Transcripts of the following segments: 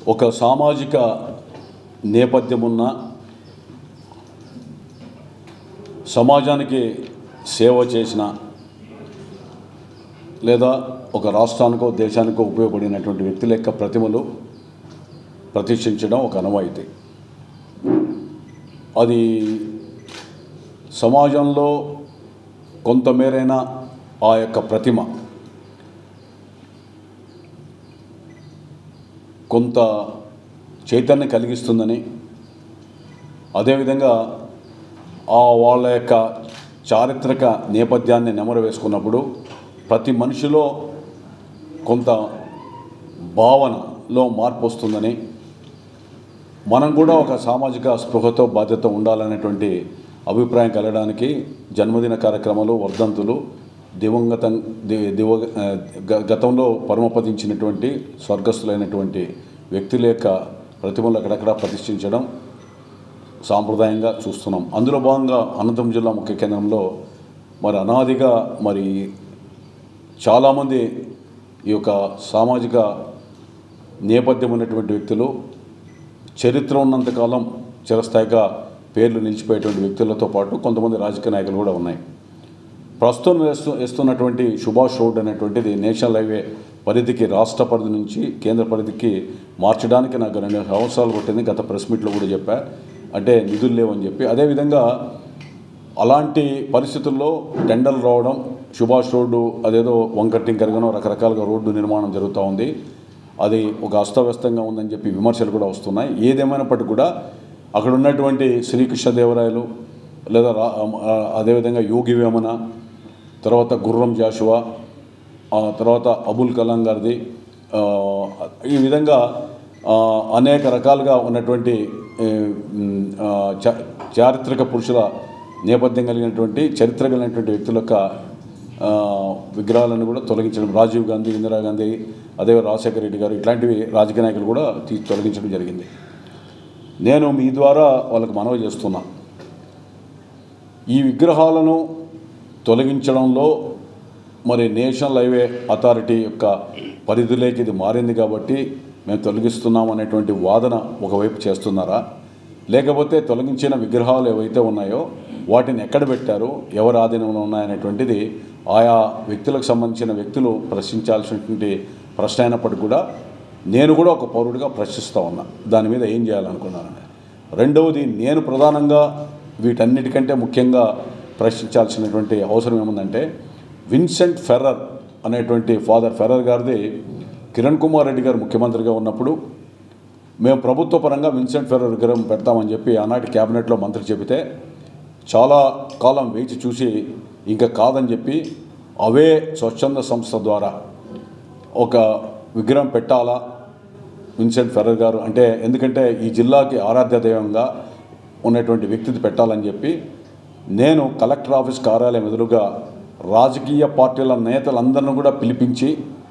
ఒక సామాజిక నేపథ్యమున్న సమాజానికి సేవ చేసిన లేదా ఒక రాష్ట్రానికో దేశానికో ఉపయోగపడినటువంటి వ్యక్తుల యొక్క ప్రతిమలు ప్రతిష్ఠించడం ఒక అనవాయితీ అది సమాజంలో కొంతమేరైనా ఆ యొక్క ప్రతిమ కొంత చైతన్యం కలిగిస్తుందని అదేవిధంగా ఆ వాళ్ళ యొక్క చారిత్రక నేపథ్యాన్ని నెమరు వేసుకున్నప్పుడు ప్రతి మనిషిలో కొంత భావనలో మార్పు వస్తుందని మనం కూడా ఒక సామాజిక స్పృహతో బాధ్యత ఉండాలనేటువంటి అభిప్రాయం కలగడానికి జన్మదిన కార్యక్రమాలు వర్ధంతులు దివంగత ది- దివ ఆ, గ- గతంలో పరమపదించినటువంటి స్వర్గస్థులైనటువంటి వ్యక్తుల యొక్క ప్రతిమలు అక్కడక్కడ ప్రతిష్ఠించడం సాంప్రదాయంగా చూస్తున్నాం అందులో భాగంగా అనంతపురం జిల్లా ముఖ్య కేంద్రంలో మరి అనాదిగా మరి చాలామంది ఈ యొక్క సామాజిక నేపథ్యం ఉన్నటువంటి వ్యక్తులు చరిత్ర ఉన్నంతకాలం చిరస్థాయిగా పేర్లు నిలిచిపోయేటువంటి వ్యక్తులతో పాటు కొంతమంది రాజకీయ నాయకులు కూడా ఉన్నాయి ప్రస్తుతం వేస్తూ వేస్తున్నటువంటి సుభాష్ రోడ్ అనేటువంటిది నేషనల్ హైవే పరిధికి రాష్ట్ర పరిధి నుంచి కేంద్ర పరిధికి మార్చడానికి నాకు రెండు సంవత్సరాలు పట్టింది గత ప్రెస్ మీట్లో కూడా చెప్పా అంటే నిధులు లేవని చెప్పి అదేవిధంగా అలాంటి పరిస్థితుల్లో టెండర్లు రావడం సుభాష్ రోడ్డు అదేదో వంకటింకరగానో రకరకాలుగా రోడ్డు నిర్మాణం జరుగుతూ ఉంది అది ఒక అస్తవ్యస్తంగా ఉందని చెప్పి విమర్శలు కూడా వస్తున్నాయి ఏదేమైనప్పటికీ కూడా అక్కడ ఉన్నటువంటి శ్రీకృష్ణదేవరాయలు లేదా రా ఆ, అదేవిధంగా యోగి వేమన తర్వాత గుర్రం జాషువా ఆ తర్వాత అబుల్ కలాం గారిది ఆ, ఈ విధంగా ఆ, అనేక రకాలుగా ఉన్నటువంటి ఏ, మ్, ఆ, చ- చారిత్రక పురుషుల నేపథ్యం కలిగినటువంటి చరిత్ర కలిగినటువంటి వ్యక్తుల యొక్క ఆ, విగ్రహాలను కూడా తొలగించడం రాజీవ్ గాంధీ ఇందిరాగాంధీ అదే రాజశేఖర రెడ్డి గారు ఇట్లాంటివి రాజకీయ నాయకులు కూడా తీసి తొలగించడం జరిగింది నేను మీ ద్వారా వాళ్ళకి మనవి చేస్తున్నా ఈ విగ్రహాలను తొలగించడంలో మరి నేషనల్ హైవే అథారిటీ యొక్క పరిధిలోకి ఇది మారింది కాబట్టి మేము తొలగిస్తున్నాం అనేటువంటి వాదన ఒకవైపు చేస్తున్నారా లేకపోతే తొలగించిన విగ్రహాలు ఏవైతే ఉన్నాయో వాటిని ఎక్కడ పెట్టారు ఎవరి ఆధీనంలో ఉన్నాయనేటువంటిది ఆయా వ్యక్తులకు సంబంధించిన వ్యక్తులు ప్రశ్నించాల్సినటువంటి ప్రశ్న అయినప్పటికీ కూడా నేను కూడా ఒక పౌరుడిగా ప్రశ్నిస్తూ ఉన్నా దాని మీద ఏం చేయాలనుకున్నానని రెండవది నేను ప్రధానంగా వీటన్నిటికంటే ముఖ్యంగా ప్రశ్నించాల్సినటువంటి అవసరం ఏముందంటే విన్సెంట్ ఫెర్రర్ అనేటువంటి ఫాదర్ ఫెర్రర్ గారిది కిరణ్ కుమార్ రెడ్డి గారు ముఖ్యమంత్రిగా ఉన్నప్పుడు మేము ప్రభుత్వ పరంగా విన్సెంట్ ఫెర్రర్ విగ్రహం పెడతామని చెప్పి ఆనాటి క్యాబినెట్లో మంత్రి చెబితే చాలా కాలం వేచి చూసి ఇంకా కాదని చెప్పి అవే స్వచ్ఛంద సంస్థ ద్వారా ఒక విగ్రహం పెట్టాలా విన్సెంట్ ఫెర్రర్ గారు అంటే ఎందుకంటే ఈ జిల్లాకి ఆరాధ్య దైవంగా ఉన్నటువంటి వ్యక్తిది పెట్టాలని చెప్పి నేను కలెక్టర్ ఆఫీస్ కార్యాలయం ఎదురుగా రాజకీయ పార్టీల నేతలందరిని కూడా పిలిపించి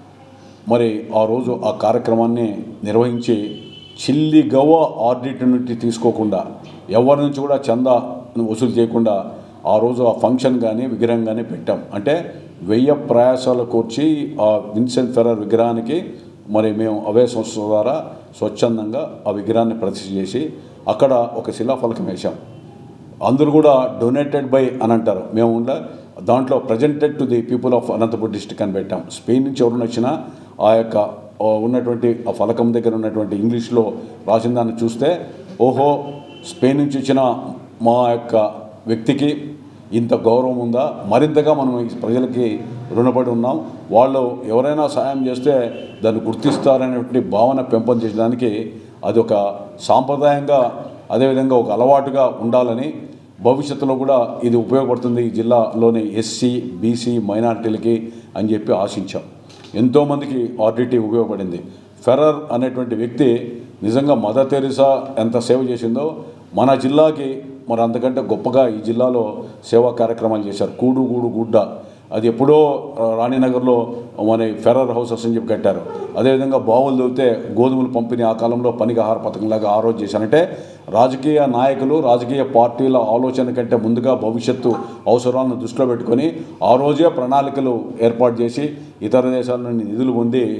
మరి ఆ రోజు ఆ కార్యక్రమాన్ని నిర్వహించి చిల్లి గవ్వ ఆడిట్ నుండి తీసుకోకుండా ఎవరి నుంచి కూడా చందా వసూలు చేయకుండా ఆ రోజు ఆ ఫంక్షన్ కానీ విగ్రహం కానీ పెట్టాం అంటే వెయ్యి ప్రయాసాలు కూర్చి ఆ విన్సెంట్ ఫెరర్ విగ్రహానికి మరి మేము అవే సంస్థ ద్వారా స్వచ్ఛందంగా ఆ విగ్రహాన్ని ప్రతిష్ఠ చేసి అక్కడ ఒక శిలాఫలకం వేశాం అందరూ కూడా డొనేటెడ్ బై అని అంటారు మేము ఉండ దాంట్లో presented to the people of Anantapur district అని పెట్టాం స్పెయిన్ నుంచి ఎవరైనా వచ్చినా ఆ యొక్క ఆ ఉన్నటువంటి ఆ ఫలకం దగ్గర ఉన్నటువంటి ఇంగ్లీష్లో రాసిన దాన్ని చూస్తే ఓహో స్పెయిన్ నుంచి వచ్చిన మా యొక్క వ్యక్తికి ఇంత గౌరవం ఉందా మరింతగా మనం ఈ ప్రజలకి రుణపడి ఉన్నాం వాళ్ళు ఎవరైనా సాయం చేస్తే దాన్ని గుర్తిస్తారనేటువంటి భావన పెంపొందించడానికి అది ఒక సాంప్రదాయంగా అదేవిధంగా ఒక అలవాటుగా ఉండాలని భవిష్యత్తులో కూడా ఇది ఉపయోగపడుతుంది ఈ జిల్లాలోని ఎస్సీ బీసీ మైనారిటీలకి అని చెప్పి ఆశించాం ఎంతోమందికి ఆర్డిటీ ఉపయోగపడింది ఫెరర్ అనేటువంటి వ్యక్తి నిజంగా మదర్ తెరిసా ఎంత సేవ చేసిందో మన జిల్లాకి మరి అంతకంటే గొప్పగా ఈ జిల్లాలో సేవా కార్యక్రమాలు చేశారు కూడు గూడు గుడ్డ అది ఎప్పుడో ఆ, రాణినగర్లో మన ఫెరర్ హౌసెస్ అని చెప్పి కట్టారు అదేవిధంగా బావులు దొరికితే గోధుమలు పంపిణీ ఆ కాలంలో పనికి ఆహార పథకంలాగా ఆ రోజు చేశారంటే రాజకీయ నాయకులు రాజకీయ పార్టీల ఆలోచన కంటే ముందుగా భవిష్యత్తు అవసరాలను దృష్టిలో పెట్టుకొని ఆ రోజే ప్రణాళికలు ఏర్పాటు చేసి ఇతర దేశాల నుండి నిధులు పొంది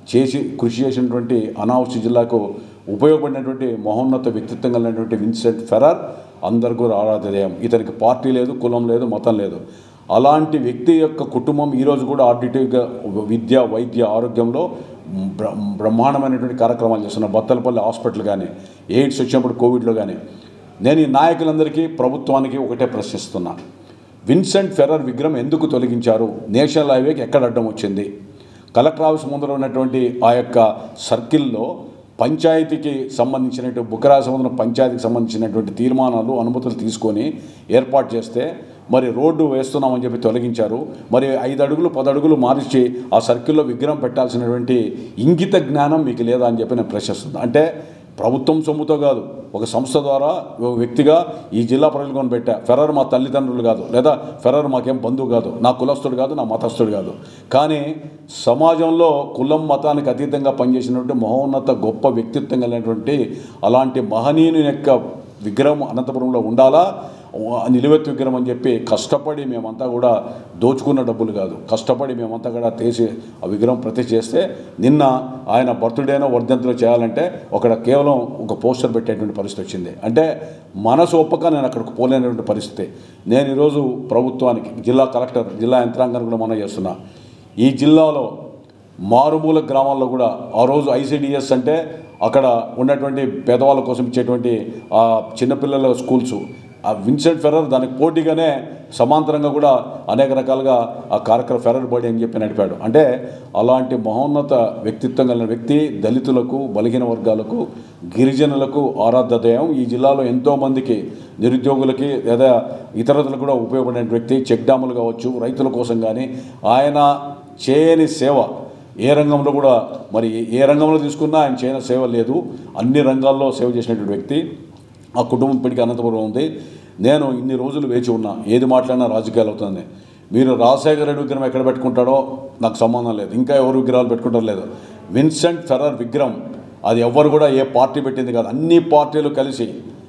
చేసి కృషి చేసినటువంటి అనావృష్టి జిల్లాకు ఉపయోగపడినటువంటి మహోన్నత వ్యక్తిత్వం కలిగినటువంటి విన్సెంట్ ఫెరర్ అందరు కూడా ఆరాధేయం ఇతనికి పార్టీ లేదు కులం లేదు మతం లేదు అలాంటి వ్యక్తి యొక్క కుటుంబం ఈరోజు కూడా ఆడిటివ్గా విద్య వైద్య ఆరోగ్యంలో బ్ర బ్రహ్మాండమైనటువంటి కార్యక్రమాలు చేస్తున్నారు బత్తలపల్లి హాస్పిటల్ కానీ ఎయిడ్స్ వచ్చినప్పుడు కోవిడ్లో కానీ నేను ఈ నాయకులందరికీ ప్రభుత్వానికి ఒకటే ప్రశ్నిస్తున్నా విన్సెంట్ ఫెర్రర్ విగ్రహం ఎందుకు తొలగించారు నేషనల్ హైవేకి ఎక్కడ అడ్డం వచ్చింది కలెక్టర్ ఆఫీస్ ముందర ఉన్నటువంటి ఆ యొక్క సర్కిల్లో పంచాయతీకి సంబంధించినటువంటి బుకరా సముద్రం పంచాయతీకి సంబంధించినటువంటి తీర్మానాలు అనుమతులు తీసుకొని ఏర్పాటు చేస్తే మరి రోడ్డు వేస్తున్నామని చెప్పి తొలగించారు మరి ఐదు అడుగులు పది అడుగులు మార్చి ఆ సర్కిల్లో విగ్రహం పెట్టాల్సినటువంటి ఇంగిత జ్ఞానం మీకు లేదా అని చెప్పి నేను ప్రశ్నిస్తుంది అంటే ప్రభుత్వం సొమ్ముతో కాదు ఒక సంస్థ ద్వారా ఒక వ్యక్తిగా ఈ జిల్లా ప్రజలు కొని పెట్టా ఫెరర్ మా తల్లిదండ్రులు కాదు లేదా ఫెరర్ మాకేం బంధువు కాదు నా కులస్తుడు కాదు నా మతస్థుడు కాదు కానీ సమాజంలో కులం మతానికి అతీతంగా పనిచేసినటువంటి మహోన్నత గొప్ప వ్యక్తిత్వం కలిగినటువంటి అలాంటి మహనీయుని యొక్క విగ్రహం అనంతపురంలో ఉండాలా నిలువెత్తు విగ్రహం అని చెప్పి కష్టపడి మేమంతా కూడా దోచుకున్న డబ్బులు కాదు కష్టపడి మేమంతా కూడా తీసి ఆ విగ్రహం ప్రతిష్ఠ చేస్తే నిన్న ఆయన బర్త్డేనో వర్ధంతిలో చేయాలంటే అక్కడ కేవలం ఒక పోస్టర్ పెట్టేటువంటి పరిస్థితి వచ్చింది అంటే మనసు ఒప్పక నేను అక్కడికి పోలేనటువంటి పరిస్థితి నేను ఈరోజు ప్రభుత్వానికి జిల్లా కలెక్టర్ జిల్లా యంత్రాంగాన్ని కూడా మనం చేస్తున్నా ఈ జిల్లాలో మారుమూల గ్రామాల్లో కూడా ఆ రోజు ఐసిడిఎస్ అంటే అక్కడ ఉన్నటువంటి పేదవాళ్ళ కోసం ఇచ్చేటువంటి ఆ చిన్నపిల్లల స్కూల్స్ ఆ విన్సెంట్ ఫెర్రర్ దానికి పోటీగానే సమాంతరంగా కూడా అనేక రకాలుగా ఆ కార్యక్రమ ఫెర్రర్ బడి అని చెప్పి నడిపాడు అంటే అలాంటి మహోన్నత వ్యక్తిత్వం కలిగిన వ్యక్తి దళితులకు బలహీన వర్గాలకు గిరిజనులకు ఆరాధ్యదయం ఈ జిల్లాలో ఎంతోమందికి నిరుద్యోగులకి లేదా ఇతరులకు కూడా ఉపయోగపడిన వ్యక్తి చెక్ డ్యాములు కావచ్చు రైతుల కోసం కానీ ఆయన చేయని సేవ ఏ రంగంలో కూడా మరి ఏ రంగంలో తీసుకున్నా ఆయన చేయని సేవ లేదు అన్ని రంగాల్లో సేవ చేసినటువంటి వ్యక్తి ఆ కుటుంబం ఇప్పటికీ అనంతపురం ఉంది నేను ఇన్ని రోజులు వేచి ఉన్నా ఏది మాట్లాడినా రాజకీయాలు అవుతుంది మీరు రాజశేఖర రెడ్డి విగ్రహం ఎక్కడ పెట్టుకుంటాడో నాకు సంబంధం లేదు ఇంకా ఎవరు విగ్రహాలు పెట్టుకుంటారో లేదు విన్సెంట్ ఫెర్రర్ విగ్రహం అది ఎవ్వరు కూడా ఏ పార్టీ పెట్టింది కాదు అన్ని పార్టీలు కలిసి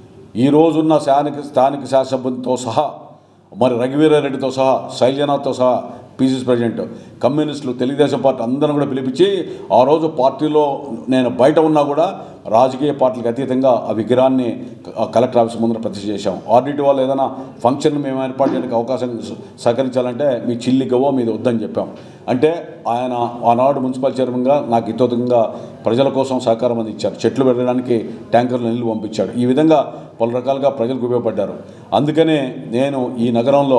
ఈ రోజున్న స్థానిక స్థానిక శాసనసభ్యులతో సహా మరి రఘువీరారెడ్డితో సహా శైలజనాథ్తో సహా పీసీసీ ప్రెసిడెంట్ కమ్యూనిస్టులు తెలుగుదేశం పార్టీ అందరం కూడా పిలిపించి ఆ రోజు పార్టీలో నేను బయట ఉన్నా కూడా రాజకీయ పార్టీలకు అతీతంగా ఆ విగ్రహాన్ని క- కలెక్టర్ ఆఫీస్ ముందర ప్రతిష్ఠ చేశాం ఆర్డిటి వాళ్ళు ఏదైనా ఫంక్షన్ మేము ఏర్పాటు చేయడానికి అవకాశం స- సహకరించాలంటే మీ చిల్లి గవ్వ మీద వద్దని చెప్పాం అంటే ఆయన ఆనాడు మున్సిపల్ చైర్మన్గా నాకు ఇతోతంగా ప్రజల కోసం సహకారం అందించారు చెట్లు పెట్టడానికి ట్యాంకర్లు నీళ్లు పంపించాడు ఈ విధంగా పలు రకాలుగా ప్రజలకు ఉపయోగపడ్డారు అందుకనే నేను ఈ నగరంలో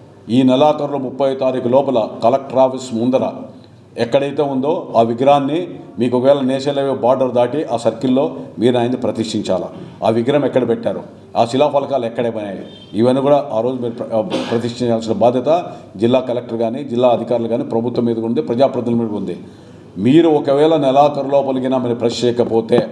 ఈ నెలాఖరులో ముప్పై తారీఖు లోపల కలెక్టర్ ఆఫీస్ ముందర ఎక్కడైతే ఉందో ఆ విగ్రహాన్ని మీకు ఒకవేళ నేషనల్ హైవే బార్డర్ దాటి ఆ సర్కిల్లో మీరు ఆయన్ని ప్రతిష్ఠించాలా ఆ విగ్రహం ఎక్కడ పెట్టారు ఆ శిలాఫలకాలు ఎక్కడే పోయినాయి ఇవన్నీ కూడా ఆ రోజు మీరు ప్ర- ప్రతిష్ఠించాల్సిన బాధ్యత జిల్లా కలెక్టర్ కానీ జిల్లా అధికారులు కానీ ప్రభుత్వం మీద ఉంది ప్రజాప్రతినిధుల మీద ఉంది మీరు ఒకవేళ నెలాఖరు లోపలికినా మీరు ప్రశ్న చేయకపోతే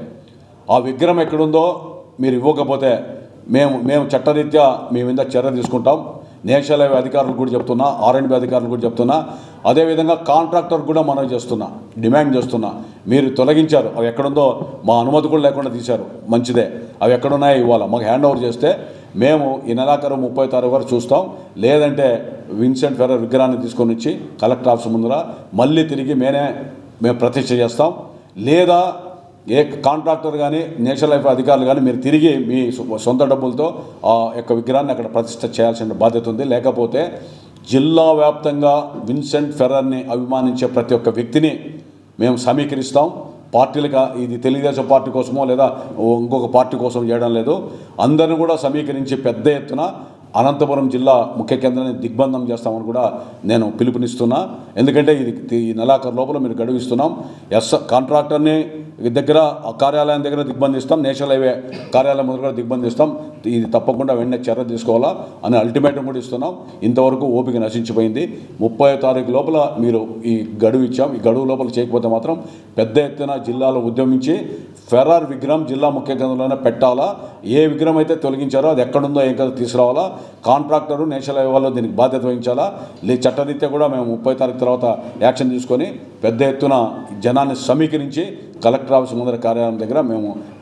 ఆ విగ్రహం ఎక్కడుందో మీరు ఇవ్వకపోతే మేము మేము చట్టరీత్యా మీ మీద చర్య తీసుకుంటాం నేషనల్ హైవే అధికారులు కూడా చెప్తున్నా ఆర్ఎండ్బి అధికారులు కూడా చెప్తున్నా అదేవిధంగా కాంట్రాక్టర్ కూడా మనం చేస్తున్నా డిమాండ్ చేస్తున్నా మీరు తొలగించారు అవి ఎక్కడుందో మా అనుమతి కూడా లేకుండా తీశారు మంచిదే అవి ఎక్కడున్నాయో ఇవ్వాలి మాకు హ్యాండ్ ఓవర్ చేస్తే మేము ఈ నెలాఖరు ముప్పై తారీఖు వరకు చూస్తాం లేదంటే విన్సెంట్ ఫెర్రర్ విగ్రహాన్ని తీసుకొని వచ్చి కలెక్టర్ ఆఫీస్ ముందర మళ్ళీ తిరిగి మేమే మేము ప్రతిష్ఠ చేస్తాం లేదా ఏ కాంట్రాక్టర్ కానీ నేషనల్ లైఫ్ అధికారులు కానీ మీరు తిరిగి మీ సొ- సొంత డబ్బులతో ఆ యొక్క విగ్రహాన్ని అక్కడ ప్రతిష్ఠ చేయాల్సిన బాధ్యత ఉంది లేకపోతే జిల్లా వ్యాప్తంగా విన్సెంట్ ఫెర్రర్ని అభిమానించే ప్రతి ఒక్క వ్యక్తిని మేము సమీకరిస్తాం పార్టీలుగా ఇది తెలుగుదేశం పార్టీ కోసమో లేదా ఇంకొక పార్టీ కోసం చేయడం లేదు అందరిని కూడా సమీకరించి పెద్ద ఎత్తున అనంతపురం జిల్లా ముఖ్య కేంద్రాన్ని దిగ్బంధం చేస్తామని కూడా నేను పిలుపునిస్తున్నా ఎందుకంటే ఇది ఈ నెలాఖరు లోపల మీరు గడువు ఇస్తున్నాం ఎస్ కాంట్రాక్టర్ని దగ్గర ఆ కార్యాలయం దగ్గర దిగ్బంధిస్తాం నేషనల్ హైవే కార్యాలయం ముందు కూడా దిగ్బంధిస్తాం ఇది తప్పకుండా వెంటనే చర్య తీసుకోవాలా అని అల్టిమేటం కూడా ఇస్తున్నాం ఇంతవరకు ఓపిక నశించిపోయింది ముప్పై తారీఖు లోపల మీరు ఈ గడువు ఇచ్చాం ఈ గడువు లోపల చేయకపోతే మాత్రం పెద్ద ఎత్తున జిల్లాలో ఉద్యమించి ఫెరార్ విగ్రహం జిల్లా ముఖ్య కేంద్రంలోనే పెట్టాలా ఏ విగ్రహం అయితే తొలగించారో అది ఎక్కడుందో ఏం కదా తీసుకురావాలా కాంట్రాక్టరు నేషనల్ హైవే వాళ్ళు దీనికి బాధ్యత వహించాలా లే చట్టరీత్యా కూడా మేము ముప్పై తారీఖు తర్వాత యాక్షన్ తీసుకొని పెద్ద ఎత్తున జనాన్ని సమీకరించి కలెక్టర్ ఆఫీస్ ముందర కార్యాలయం దగ్గర మేము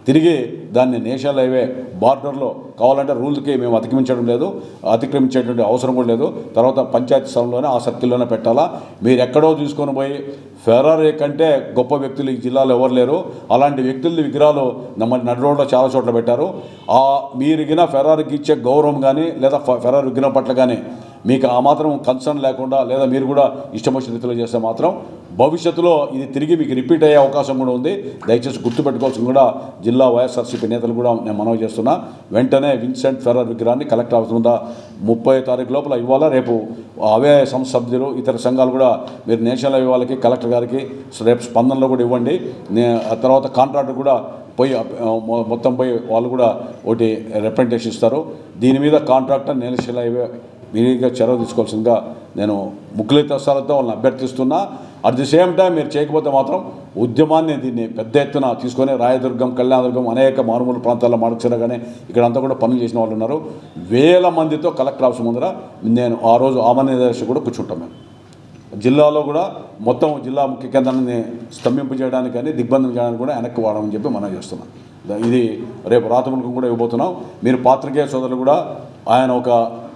తిరిగి దాన్ని నేషనల్ హైవే బార్డర్లో కావాలంటే రూల్కి మేము అతిక్రమించడం లేదు అతిక్రమించేటువంటి అవసరం కూడా లేదు తర్వాత పంచాయతీ స్థలంలోనే ఆ సర్కిల్లోనే పెట్టాలా మీరు ఎక్కడో తీసుకొని పోయి ఫెరారీ కంటే గొప్ప వ్యక్తులు ఈ జిల్లాలో ఎవరు లేరు అలాంటి వ్యక్తుల విగ్రహాలు మన నడి రోడ్లో చాలా చోట్ల పెట్టారు ఆ మీరు గిన ఫెరారీకి ఇచ్చే గౌరవం కానీ లేదా ఫ- ఫెరారీ విగ్రహం పట్ల కానీ మీకు ఆ మాత్రం కన్సర్న్ లేకుండా లేదా మీరు కూడా ఇష్టం వచ్చిన రీతిలో చేస్తే మాత్రం భవిష్యత్తులో ఇది తిరిగి మీకు రిపీట్ అయ్యే అవకాశం కూడా ఉంది దయచేసి గుర్తుపెట్టుకోవాల్సిన కూడా జిల్లా వైఎస్ఆర్సీపీ నేతలు కూడా నేను మనవి చేస్తున్నా వెంటనే విన్సెంట్ ఫెర్రర్ విగ్రహాన్ని కలెక్టర్ ఆఫీస్ ముందు ముప్పై తారీఖు లోపల ఇవ్వాలా రేపు అవే సంస్థ సభ్యులు ఇతర సంఘాలు కూడా మీరు నేషనల్ హైవే వాళ్ళకి కలెక్టర్ గారికి రేపు స్పందనలో కూడా ఇవ్వండి నే ఆ తర్వాత కాంట్రాక్టర్ కూడా పోయి ఆ, మొ- మొత్తం పోయి వాళ్ళు కూడా ఒకటి రిప్రజెంటేషన్ ఇస్తారు దీని మీద కాంట్రాక్టర్ నేషనల్ హైవే మీరుగా చొరవ తీసుకోవాల్సిందిగా నేను ముగ్గులైతే వస్తాలతో వాళ్ళని అభ్యర్థిస్తున్నా అట్ ది సేమ్ టైం మీరు చేయకపోతే మాత్రం ఉద్యమాన్ని దీన్ని పెద్ద ఎత్తున తీసుకొని రాయదుర్గం కళ్యాణదుర్గం అనేక మారుమూల ప్రాంతాల్లో మాడుచున్నా కానీ ఇక్కడంతా కూడా పనులు చేసిన వాళ్ళు ఉన్నారు వేల మందితో కలెక్టర్ ఆఫీస్ ముందర నేను ఆ రోజు ఆమరణ దర్శి కూడా కూర్చుంటాం మేము జిల్లాలో కూడా మొత్తం జిల్లా ముఖ్య కేంద్రాన్ని స్తంభింపు చేయడానికి కానీ దిగ్బంధం చేయడానికి కూడా వెనక్కి వాడమని చెప్పి మనం చేస్తున్నాం ద- ఇది రేపు రాతములకు కూడా ఇవ్వబోతున్నాం మీరు పాత్రికేయ సోదరులు కూడా ఆయన ఒక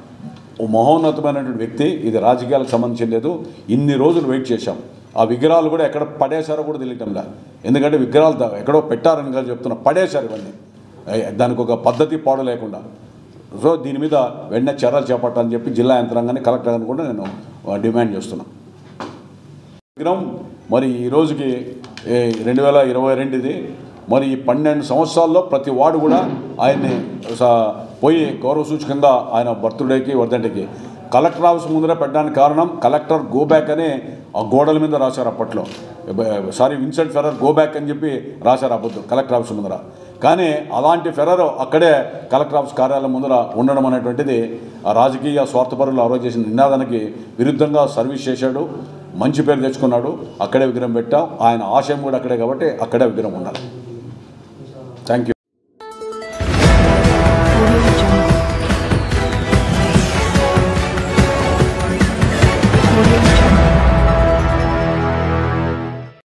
మహోన్నతమైనటువంటి వ్యక్తి ఇది రాజకీయాలకు సంబంధించి లేదు ఇన్ని రోజులు వెయిట్ చేశాం ఆ విగ్రహాలు కూడా ఎక్కడ పడేశారో కూడా తెలియటంలా ఎందుకంటే విగ్రహాలు దా- ఎక్కడో పెట్టారని కాదు చెప్తున్నా పడేశారు ఇవన్నీ అయ్ దానికి ఒక పద్ధతి పాడు లేకుండా సో దీని మీద వెంటనే చర్యలు చేపట్టాలని చెప్పి జిల్లా యంత్రాంగాన్ని కలెక్టర్ గారిని కూడా నేను ఆ, డిమాండ్ చేస్తున్నాను విగ్రహం మరి ఈ రోజుకి ఏ, రెండు వేల ఇరవై రెండుది మరి ఈ పన్నెండు సంవత్సరాల్లో ప్రతి వాడు కూడా ఆయన్ని స- పోయి గౌరవ సూచకంగా ఆయన బర్త్డేకి వర్ధంటికి కలెక్టర్ ఆఫీస్ ముందర పెట్టడానికి కారణం కలెక్టర్ గో బ్యాక్ అని ఆ గోడల మీద రాశారు అప్పట్లో sorry Vincent Ferrer go back అని చెప్పి రాశారు అబద్ధం కలెక్టర్ ఆఫీస్ ముందర కానీ అలాంటి ఫెరర్ అక్కడే కలెక్టర్ ఆఫీస్ కార్యాలయం ముందర ఉండడం అనేటువంటిది ఆ రాజకీయ స్వార్థపరులు ఆ రోజు చేసిన నినాదానికి విరుద్ధంగా సర్వీస్ చేశాడు మంచి పేరు తెచ్చుకున్నాడు అక్కడే విగ్రహం పెట్టాం ఆయన ఆశయం కూడా అక్కడే కాబట్టి అక్కడే విగ్రహం ఉండాలి thank you Audio Jungle. Audio Jungle.